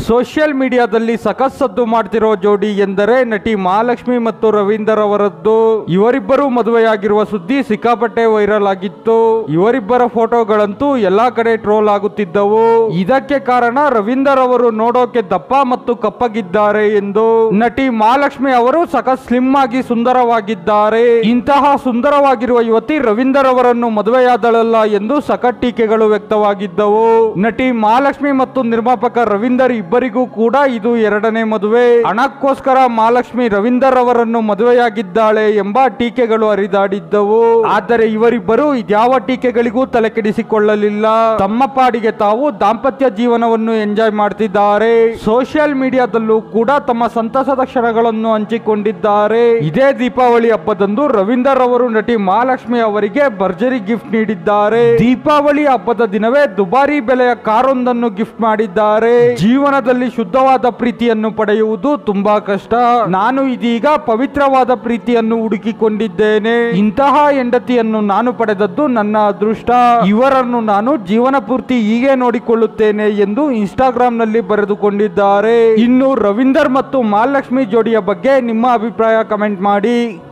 social ಮೀಡಿಯಾದಲ್ಲಿ ಸಖತ್ ಸದ್ದು ಮಾಡ್ತಿರೋ ಜೋಡಿ ಎಂದರೆ ನಟಿ ಮಹಾಲಕ್ಷ್ಮಿ ಮತ್ತು ರವೀಂದರ್ ಅವರದ್ದು ಇವರಿಬ್ಬರು ಮದುವೆಯಾಗಿರುವ ಸುದ್ದಿ ಸಿಕ್ಕಾಪಟ್ಟೆ ವೈರಲ್ ಆಗಿತ್ತು ಇವರಿಬ್ಬರ ಫೋಟೋಗಳಂತೂ ಎಲ್ಲಾ ಕಡೆ ಟ್ರೋಲ್ ಆಗುತ್ತಿದ್ದವು ಇದಕ್ಕೆ ಕಾರಣ ರವೀಂದರ್ ಅವರು ನೋಡೋಕೆ ದಪ್ಪ ಮತ್ತು ಕಪ್ಪಗಿದ್ದಾರೆ ಎಂದು ನಟಿ ಮಹಾಲಕ್ಷ್ಮಿ ಅವರು ಸಖತ್ ಸ್ಲಿಮ್ ಆಗಿ ಸುಂದರವಾಗಿದ್ದಾರೆ ಇಂತಹ ಸುಂದರವಾಗಿರುವ ಯುವತಿ ರವೀಂದರ್ ಅವರನ್ನು ಮದುವೆಯಾದಳಲ್ಲ ಎಂದು ಸಖತ್ ಟೀಕೆಗಳು ವ್ಯಕ್ತವಾಗಿದ್ದವು ನಟಿ ಮಹಾಲಕ್ಷ್ಮಿ ಮತ್ತು ನಿರ್ಮಾಪಕ ರವೀಂದರ್ ಇಬ್ಬರಿಗೂ ಕೂಡ ಇದು ಎರಡನೇ ಮದುವೆ ಹಣಕ್ಕೋಸ್ಕರ ಮಹಾಲಕ್ಷ್ಮಿ ರವೀಂದರ್ ಅವರನ್ನು ಮದುವೆಯಾಗಿದ್ದಾಳೆ ಎಂಬ ಟೀಕೆಗಳು ಹರಿದಾಡಿದ್ದವು ಆದರೆ ಇವರಿಬ್ಬರು ಇದ್ಯಾವ ಟೀಕೆಗಳಿಗೂ ತಲೆ ಕೆಡಿಸಿಕೊಳ್ಳಲಿಲ್ಲ ತಮ್ಮ ಪಾಡಿಗೆ ತಾವು ದಾಂಪತ್ಯ ಜೀವನವನ್ನು ಎಂಜಾಯ್ ಮಾಡ್ತಿದ್ದಾರೆ ಸೋಷಿಯಲ್ ಮೀಡಿಯಾದಲ್ಲೂ ಕೂಡ ತಮ್ಮ ಸಂತಸದ ಕ್ಷಣಗಳನ್ನು ಹಂಚಿಕೊಂಡಿದ್ದಾರೆ ಇದೇ ದೀಪಾವಳಿ ಹಬ್ಬದಂದು ರವೀಂದರ್ ಅವರು ನಟಿ ಮಹಾಲಕ್ಷ್ಮಿ ಅವರಿಗೆ ಭರ್ಜರಿ ಗಿಫ್ಟ್ ನೀಡಿದ್ದಾರೆ ದೀಪಾವಳಿ ಹಬ್ಬದ ದಿನವೇ ದುಬಾರಿ ಬೆಲೆಯ ಕಾರೊಂದನ್ನು ಗಿಫ್ಟ್ ಮಾಡಿದ್ದಾರೆ ಜೀವನದಲ್ಲಿ ಶುದ್ಧವಾದ ಪ್ರೀತಿಯನ್ನು ಪಡೆಯುವುದು ತುಂಬಾ ಕಷ್ಟ ನಾನು ಇದೀಗ ಪವಿತ್ರವಾದ ಪ್ರೀತಿಯನ್ನು ಹುಡುಕಿಕೊಂಡಿದ್ದೇನೆ ಇಂತಹ ಹೆಂಡತಿಯನ್ನು ನಾನು ಪಡೆದದ್ದು ನನ್ನ ಅದೃಷ್ಟ ಇವರನ್ನು ನಾನು ಜೀವನ ಪೂರ್ತಿ ಹೀಗೆ ನೋಡಿಕೊಳ್ಳುತ್ತೇನೆ ಎಂದು ಇನ್ಸ್ಟಾಗ್ರಾಮ್ ನಲ್ಲಿ ಬರೆದುಕೊಂಡಿದ್ದಾರೆ ಇನ್ನು ರವೀಂದರ್ ಮತ್ತು ಮಹಾಲಕ್ಷ್ಮಿ ಜೋಡಿಯ ಬಗ್ಗೆ ನಿಮ್ಮ ಅಭಿಪ್ರಾಯ ಕಮೆಂಟ್ ಮಾಡಿ